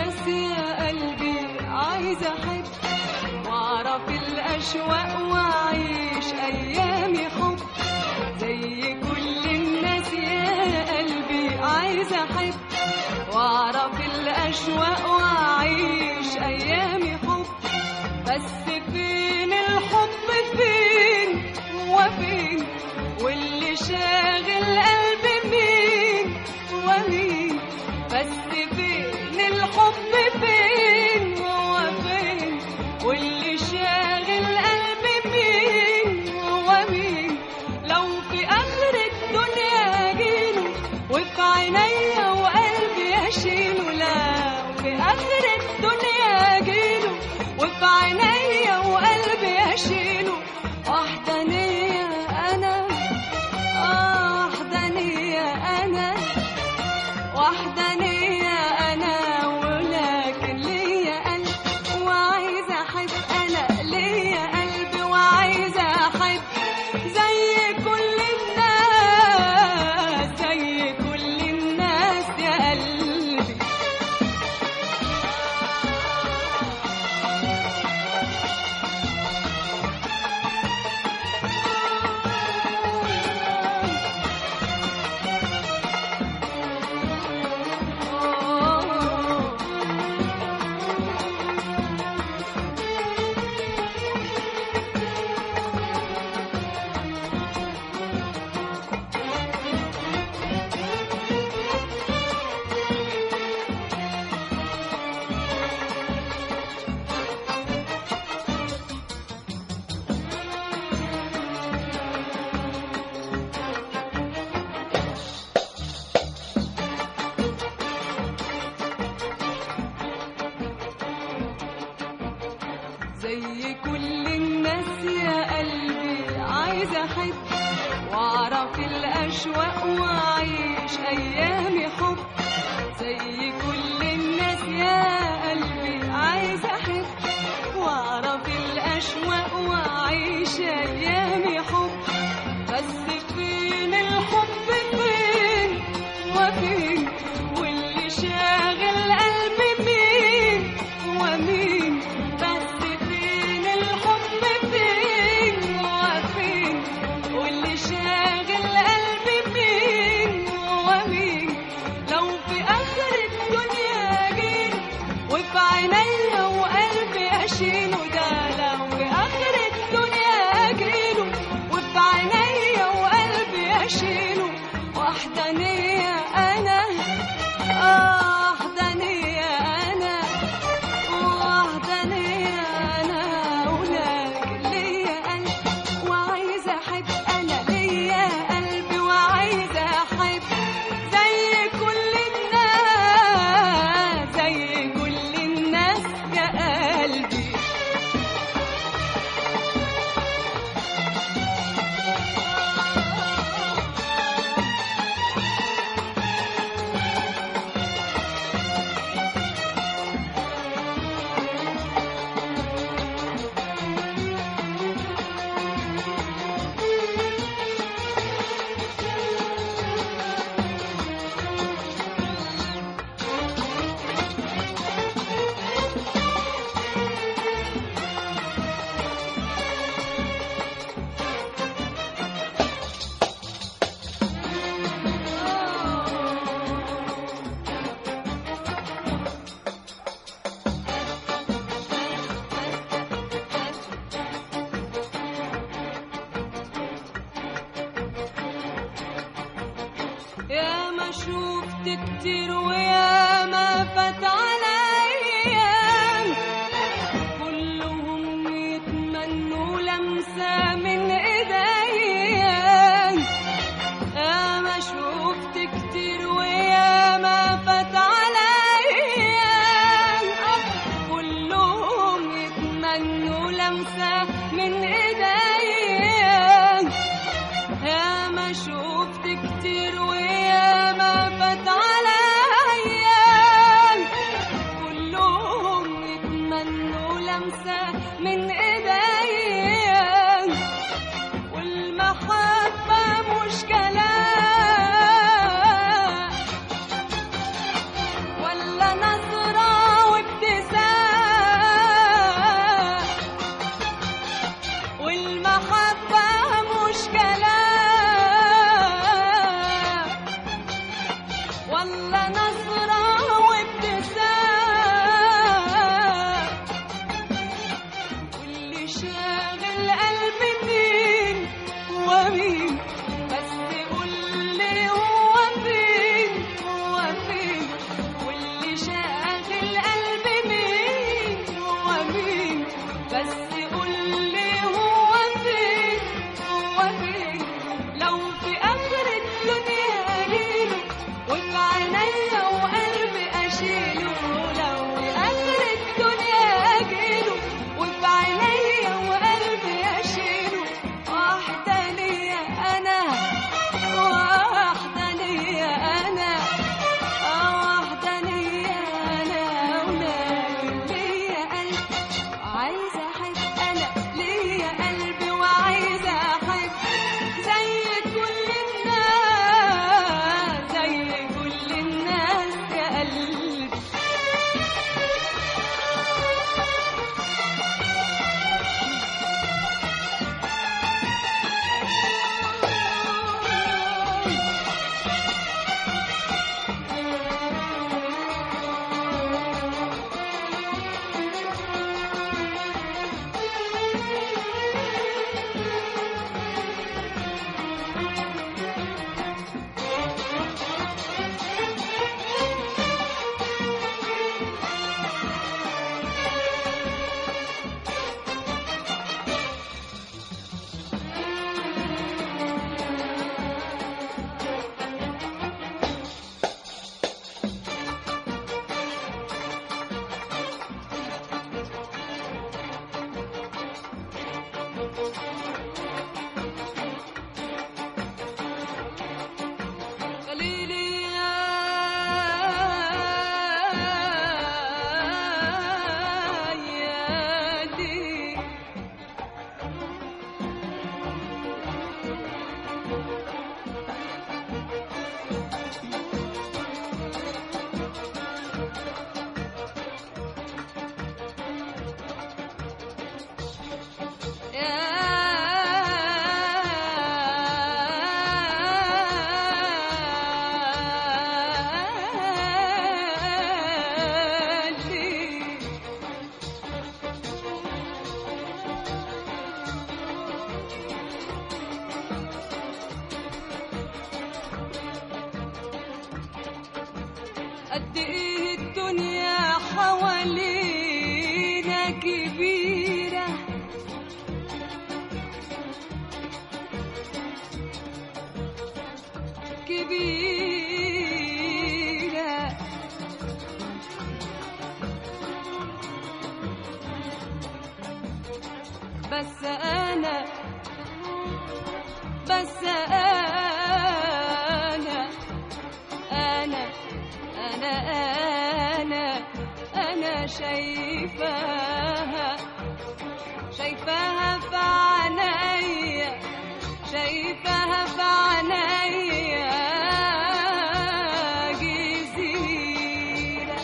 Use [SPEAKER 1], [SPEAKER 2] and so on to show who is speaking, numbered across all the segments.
[SPEAKER 1] الناس يا قلبي عايزة أحب وأعرف الأشواق وأعيش أيامي حب زي كل الناس يا قلبي عايزة أحب وأعرف الأشواق وأعيش أيامي حب بس فين الحب فين هو فين واللي شاغل قلبي مين هو مين بس فين الحب فين هو فين واللي شاغل قلبي مين هو مين لو في اخر الدنيا اجيله وفي عينيا وقلبي اشيله لو في اخر الدنيا اجيله وفي عينيا وقلبي اشيله وحدانية انا آه وحدانية انا وحدانية أنا ولكن ليا قلب وعايزة أحب أنا ليا قلب وعايزة أحب زي كل الناس زي كل الناس يا قلبي زي كل الناس يا قلبي عايزة أحب وأعرف الأشواق وأعيش أيامي حب زي كل الناس يا قلبي عايزة أحب وأعرف الأشواق وأعيش أيامي حب بس فين الحب فين وفين واللي شاغل قلبي مين ومين بس فين الحب فين وفين واللي شاغل قلبي مين ومين لو في آخر الدنيا جيل وفي عينيا وقلبي أشيله ده لو في آخر الدنيا أجيله وفي عينيا وقلبي أشيله وحدانية أنا آه وحدانية أنا وحدانية أنا ولكن ليا قلب وعايزة أحب أنا ليا قلب وعايزة أحب زي كل الناس زي كل الناس يا قلبي يا ما شفت كتير ويا ما فات عليا كلهم يتمنوا لمسة من ايديا يا ما شفت كتير ويا ما فات عليا كلهم يتمنوا لمسة من ايديا يا ما شفت كتير ويا ما فات عليا قد ايه الدنيا حوالينا كبيرة كبيرة بس أنا بس أنا أنا أنا أنا أنا شايفاها شايفاها في عينيا شايفاها في عينيا جزيرة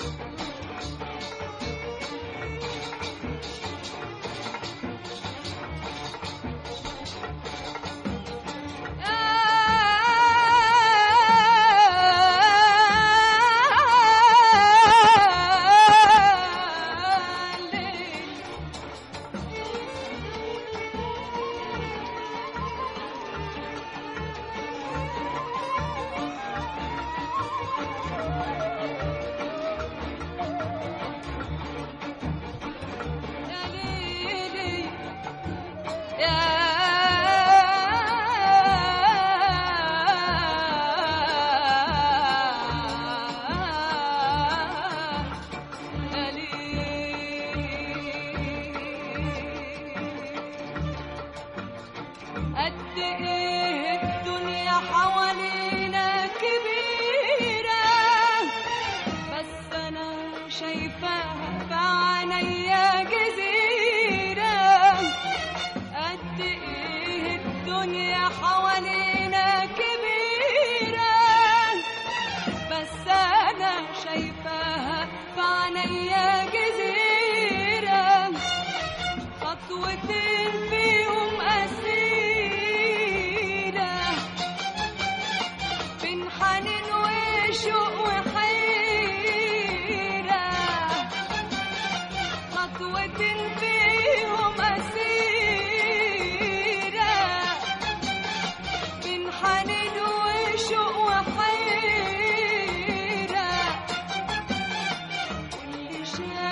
[SPEAKER 1] قد ايه الدنيا حوالينا كبيرة بس انا شايفاها في عينيا جزيرة قد ايه الدنيا حوالينا كبيرة بس انا شايفاها في عينيا جزيرة خطوتين فيهم أسيرة بين حنين وشوق وحيرة خطوتين فيهم أسيرة بين حنين وشوق وحيرة واللي شاف